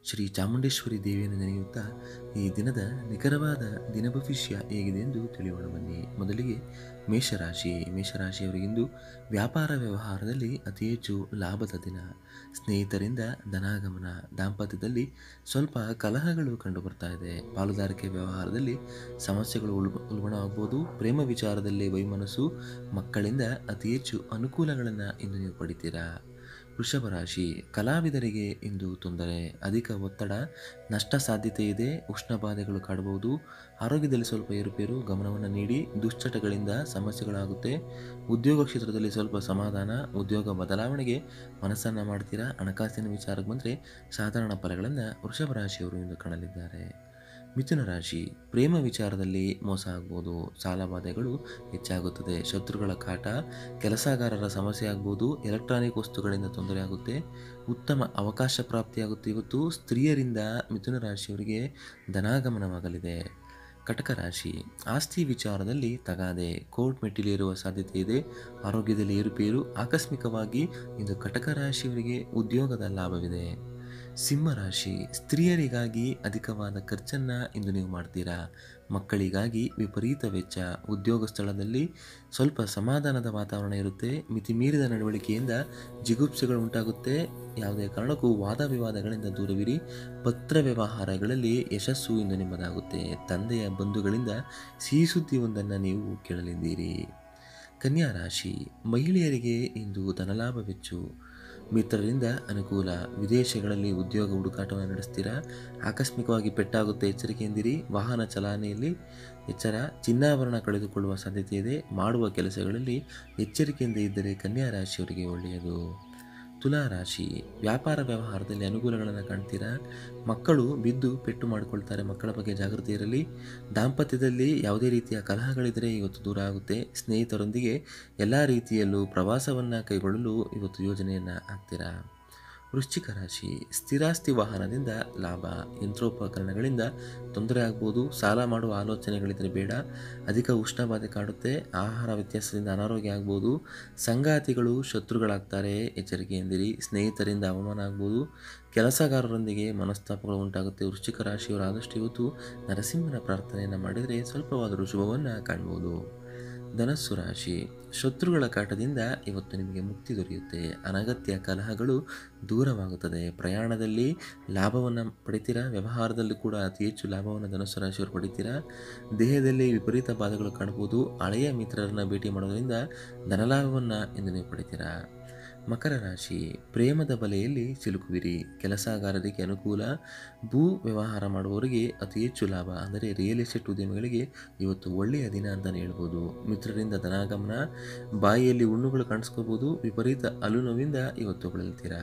ಶ್ರೀ ಚಾಮುಂಡೇಶ್ವರಿ ದೇವಿಯನ್ನು ನೆನೆಯುತ್ತಾ ಈ ದಿನದ ನಿಖರವಾದ ದಿನ ಭವಿಷ್ಯ ಹೇಗಿದೆ ಎಂದು ತಿಳಿಯೋಣ ಬನ್ನಿ ಮೊದಲಿಗೆ ಮೇಷರಾಶಿ ಮೇಷರಾಶಿಯವರಿಗಿಂದು ವ್ಯಾಪಾರ ವ್ಯವಹಾರದಲ್ಲಿ ಅತಿ ಹೆಚ್ಚು ಲಾಭದ ದಿನ ಸ್ನೇಹಿತರಿಂದ ಧನಾಗಮನ ದಾಂಪತ್ಯದಲ್ಲಿ ಸ್ವಲ್ಪ ಕಲಹಗಳು ಕಂಡುಬರ್ತಾ ಇದೆ ಪಾಲುದಾರಿಕೆ ವ್ಯವಹಾರದಲ್ಲಿ ಸಮಸ್ಯೆಗಳು ಉಲ್ ಉಲ್ಬಣವಾಗಬಹುದು ಪ್ರೇಮ ವಿಚಾರದಲ್ಲಿ ವೈಮನಸ್ಸು ಮಕ್ಕಳಿಂದ ಅತಿ ಹೆಚ್ಚು ಅನುಕೂಲಗಳನ್ನು ಇಂದು ನೀವು ಪಡಿತೀರಾ ವೃಷಭ ರಾಶಿ ಕಲಾವಿದರಿಗೆ ಇಂದು ತೊಂದರೆ ಅಧಿಕ ಒತ್ತಡ ನಷ್ಟ ಸಾಧ್ಯತೆ ಇದೆ ಉಷ್ಣಬಾಧೆಗಳು ಕಾಡಬಹುದು ಆರೋಗ್ಯದಲ್ಲಿ ಸ್ವಲ್ಪ ಏರುಪೇರು ಗಮನವನ್ನು ನೀಡಿ ದುಶ್ಚಟಗಳಿಂದ ಸಮಸ್ಯೆಗಳಾಗುತ್ತೆ ಉದ್ಯೋಗ ಕ್ಷೇತ್ರದಲ್ಲಿ ಸ್ವಲ್ಪ ಸಮಾಧಾನ ಉದ್ಯೋಗ ಬದಲಾವಣೆಗೆ ಮನಸ್ಸನ್ನು ಮಾಡ್ತೀರಾ ಹಣಕಾಸಿನ ವಿಚಾರಕ್ಕೆ ಬಂದರೆ ಸಾಧಾರಣ ಫಲಗಳನ್ನು ವೃಷಭ ರಾಶಿಯವರು ಇಂದು ಕಾಣಲಿದ್ದಾರೆ ಮಿಥುನ ರಾಶಿ ಪ್ರೇಮ ವಿಚಾರದಲ್ಲಿ ಮೋಸ ಆಗ್ಬೋದು ಸಾಲಬಾಧೆಗಳು ಹೆಚ್ಚಾಗುತ್ತದೆ ಶತ್ರುಗಳ ಕಾಟ ಕೆಲಸಗಾರರ ಸಮಸ್ಯೆ ಆಗ್ಬೋದು ಎಲೆಕ್ಟ್ರಾನಿಕ್ ವಸ್ತುಗಳಿಂದ ತೊಂದರೆ ಆಗುತ್ತೆ ಉತ್ತಮ ಅವಕಾಶ ಪ್ರಾಪ್ತಿಯಾಗುತ್ತೆ ಇವತ್ತು ಸ್ತ್ರೀಯರಿಂದ ಮಿಥುನ ರಾಶಿಯವರಿಗೆ ಧನಾಗಮನವಾಗಲಿದೆ ಕಟಕ ರಾಶಿ ಆಸ್ತಿ ವಿಚಾರದಲ್ಲಿ ತಗಾದೆ ಕೋರ್ಟ್ ಮೆಟ್ಟಿಲೇರುವ ಸಾಧ್ಯತೆ ಇದೆ ಆರೋಗ್ಯದಲ್ಲಿ ಏರುಪೇರು ಆಕಸ್ಮಿಕವಾಗಿ ಇಂದು ಕಟಕ ರಾಶಿಯವರಿಗೆ ಉದ್ಯೋಗದ ಲಾಭವಿದೆ ಸಿಂಹರಾಶಿ ಸ್ತ್ರೀಯರಿಗಾಗಿ ಅಧಿಕವಾದ ಖರ್ಚನ್ನು ಇಂದು ನೀವು ಮಾಡ್ತೀರಾ ಮಕ್ಕಳಿಗಾಗಿ ವಿಪರೀತ ವೆಚ್ಚ ಉದ್ಯೋಗ ಸ್ಥಳದಲ್ಲಿ ಸ್ವಲ್ಪ ಸಮಾಧಾನದ ವಾತಾವರಣ ಇರುತ್ತೆ ಮಿತಿಮೀರಿದ ನಡವಳಿಕೆಯಿಂದ ಜಿಗುಪ್ಸೆಗಳು ಉಂಟಾಗುತ್ತೆ ಯಾವುದೇ ಕಾರಣಕ್ಕೂ ವಾದ ವಿವಾದಗಳಿಂದ ದೂರವಿರಿ ಪತ್ರ ವ್ಯವಹಾರಗಳಲ್ಲಿ ಯಶಸ್ಸು ಇಂದು ನಿಮ್ಮದಾಗುತ್ತೆ ತಂದೆಯ ಬಂಧುಗಳಿಂದ ಸಿಹಿ ಸುದ್ದಿಯೊಂದನ್ನು ನೀವು ಕೇಳಲಿದ್ದೀರಿ ಕನ್ಯಾ ರಾಶಿ ಮಹಿಳೆಯರಿಗೆ ಇಂದು ಧನಲಾಭವೆಚ್ಚು ಮಿತ್ರರಿಂದ ಅನುಕೂಲ ವಿದೇಶಗಳಲ್ಲಿ ಉದ್ಯೋಗ ಹುಡುಕಾಟವನ್ನು ನಡೆಸ್ತೀರಾ ಆಕಸ್ಮಿಕವಾಗಿ ಪೆಟ್ಟಾಗುತ್ತೆ ಎಚ್ಚರಿಕೆಯಿಂದಿರಿ ವಾಹನ ಚಲಾವಣೆಯಲ್ಲಿ ಎಚ್ಚರ ಚಿನ್ನಾಭರಣ ಕಳೆದುಕೊಳ್ಳುವ ಸಾಧ್ಯತೆ ಇದೆ ಮಾಡುವ ಕೆಲಸಗಳಲ್ಲಿ ಎಚ್ಚರಿಕೆಯಿಂದ ಇದ್ದರೆ ಕನ್ಯಾ ರಾಶಿಯವರಿಗೆ ಒಳ್ಳೆಯದು ತುಲಾ ರಾಶಿ ವ್ಯಾಪಾರ ವ್ಯವಹಾರದಲ್ಲಿ ಅನುಕೂಲಗಳನ್ನು ಕಾಣ್ತೀರಾ ಮಕ್ಕಳು ಬಿದ್ದು ಪೆಟ್ಟು ಮಾಡಿಕೊಳ್ತಾರೆ ಮಕ್ಕಳ ಬಗ್ಗೆ ಜಾಗೃತಿ ಇರಲಿ ದಾಂಪತ್ಯದಲ್ಲಿ ಯಾವುದೇ ರೀತಿಯ ಕಲಹಗಳಿದ್ದರೆ ಇವತ್ತು ದೂರ ಆಗುತ್ತೆ ಸ್ನೇಹಿತರೊಂದಿಗೆ ಎಲ್ಲ ರೀತಿಯಲ್ಲೂ ಪ್ರವಾಸವನ್ನು ಕೈಗೊಳ್ಳಲು ಇವತ್ತು ಯೋಜನೆಯನ್ನು ಹಾಕ್ತೀರಾ ವೃಶ್ಚಿಕ ರಾಶಿ ಸ್ಥಿರಾಸ್ತಿ ವಾಹನದಿಂದ ಲಾಭ ಯಂತ್ರೋಪಕರಣಗಳಿಂದ ತೊಂದರೆ ಆಗ್ಬೋದು ಸಾಲ ಮಾಡುವ ಆಲೋಚನೆಗಳಿದ್ದರೆ ಬೇಡ ಅಧಿಕ ಉಷ್ಣಬಾಧೆ ಕಾಡುತ್ತೆ ಆಹಾರ ವ್ಯತ್ಯಾಸದಿಂದ ಅನಾರೋಗ್ಯ ಆಗ್ಬೋದು ಸಂಗಾತಿಗಳು ಶತ್ರುಗಳಾಗ್ತಾರೆ ಎಚ್ಚರಿಕೆಯಿಂದಿರಿ ಸ್ನೇಹಿತರಿಂದ ಅವಮಾನ ಆಗ್ಬೋದು ಕೆಲಸಗಾರರೊಂದಿಗೆ ಮನಸ್ತಾಪಗಳು ಉಂಟಾಗುತ್ತೆ ವೃಶ್ಚಿಕ ರಾಶಿಯವರು ಆದಷ್ಟು ಇವತ್ತು ನರಸಿಂಹನ ಪ್ರಾರ್ಥನೆಯನ್ನು ಮಾಡಿದರೆ ಸ್ವಲ್ಪವಾದರೂ ಶುಭವನ್ನು ಕಾಣ್ಬೋದು ಧನಸ್ಸು ರಾಶಿ ಶತ್ರುಗಳ ಕಾಟದಿಂದ ಇವತ್ತು ನಿಮಗೆ ಮುಕ್ತಿ ದೊರೆಯುತ್ತೆ ಅನಗತ್ಯ ಕಲಹಗಳು ದೂರವಾಗುತ್ತದೆ ಪ್ರಯಾಣದಲ್ಲಿ ಲಾಭವನ್ನು ಪಡಿತೀರಾ ವ್ಯವಹಾರದಲ್ಲಿ ಕೂಡ ಅತಿ ಹೆಚ್ಚು ಲಾಭವನ್ನು ಧನಸ್ಸು ರಾಶಿಯವರು ಪಡಿತೀರಾ ದೇಹದಲ್ಲಿ ವಿಪರೀತ ಬಾಧೆಗಳು ಕಾಣ್ಬೋದು ಹಳೆಯ ಮಿತ್ರರನ್ನು ಭೇಟಿ ಮಾಡೋದ್ರಿಂದ ಧನಲಾಭವನ್ನು ಎಂದು ನೀವು ಪಡಿತೀರಾ ಮಕರ ರಾಶಿ ಪ್ರೇಮದ ಬಲೆಯಲ್ಲಿ ಸಿಲುಕುವಿರಿ ಕೆಲಸಗಾರರಿಗೆ ಅನುಕೂಲ ಭೂ ವ್ಯವಹಾರ ಮಾಡುವವರಿಗೆ ಅತಿ ಹೆಚ್ಚು ಲಾಭ ಅಂದರೆ ರಿಯಲ್ ಎಸ್ಟೇಟ್ ಉದ್ಯಮಿಗಳಿಗೆ ಇವತ್ತು ಒಳ್ಳೆಯ ದಿನ ಅಂತಲೇ ಹೇಳ್ಬೋದು ಮಿತ್ರರಿಂದ ಧನಾಗಮನ ಬಾಯಿಯಲ್ಲಿ ಹುಣ್ಣುಗಳು ಕಾಣಿಸ್ಕೋಬೋದು ವಿಪರೀತ ಅಲುನೋವಿಂದ ಇವತ್ತು ಬಳಲ್ತೀರಾ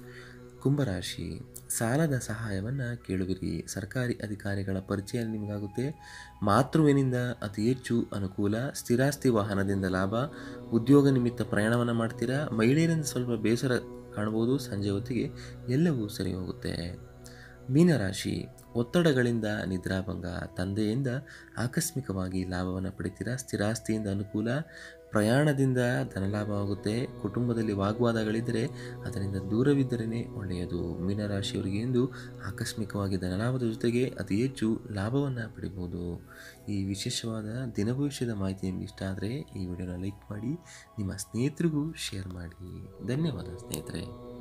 ಕುಂಭರಾಶಿ ಸಾಲದ ಸಹಾಯವನ್ನು ಕೇಳುವಿರಿ ಸರ್ಕಾರಿ ಅಧಿಕಾರಿಗಳ ಪರಿಚಯ ನಿಮಗಾಗುತ್ತೆ ಮಾತೃವಿನಿಂದ ಅತಿ ಹೆಚ್ಚು ಅನುಕೂಲ ಸ್ಥಿರಾಸ್ತಿ ವಾಹನದಿಂದ ಲಾಭ ಉದ್ಯೋಗ ನಿಮಿತ್ತ ಪ್ರಯಾಣವನ್ನು ಮಾಡ್ತೀರಾ ಮಹಿಳೆಯರಿಂದ ಸ್ವಲ್ಪ ಬೇಸರ ಕಾಣ್ಬೋದು ಸಂಜೆ ಹೊತ್ತಿಗೆ ಎಲ್ಲವೂ ಸರಿ ಹೋಗುತ್ತೆ ಮೀನರಾಶಿ ಒತ್ತಡಗಳಿಂದ ನಿದ್ರಾಭಂಗ ತಂದೆಯಿಂದ ಆಕಸ್ಮಿಕವಾಗಿ ಲಾಭವನ್ನು ಪಡಿತೀರಾ ಸ್ಥಿರಾಸ್ತಿಯಿಂದ ಅನುಕೂಲ ಪ್ರಯಾಣದಿಂದ ಧನಲಾಭವಾಗುತ್ತೆ ಕುಟುಂಬದಲ್ಲಿ ವಾಗ್ವಾದಗಳಿದ್ದರೆ ಅದರಿಂದ ದೂರವಿದ್ದರೇ ಒಳ್ಳೆಯದು ಮೀನರಾಶಿಯವರಿಗೆ ಎಂದು ಆಕಸ್ಮಿಕವಾಗಿ ಧನಲಾಭದ ಜೊತೆಗೆ ಅತಿ ಹೆಚ್ಚು ಲಾಭವನ್ನು ಪಡಿಬೋದು ಈ ವಿಶೇಷವಾದ ದಿನ ಭವಿಷ್ಯದ ಮಾಹಿತಿ ನಿಮ್ಗೆ ಇಷ್ಟ ಆದರೆ ಈ ವಿಡಿಯೋನ ಲೈಕ್ ಮಾಡಿ ನಿಮ್ಮ ಸ್ನೇಹಿತರಿಗೂ ಶೇರ್ ಮಾಡಿ ಧನ್ಯವಾದ ಸ್ನೇಹಿತರೆ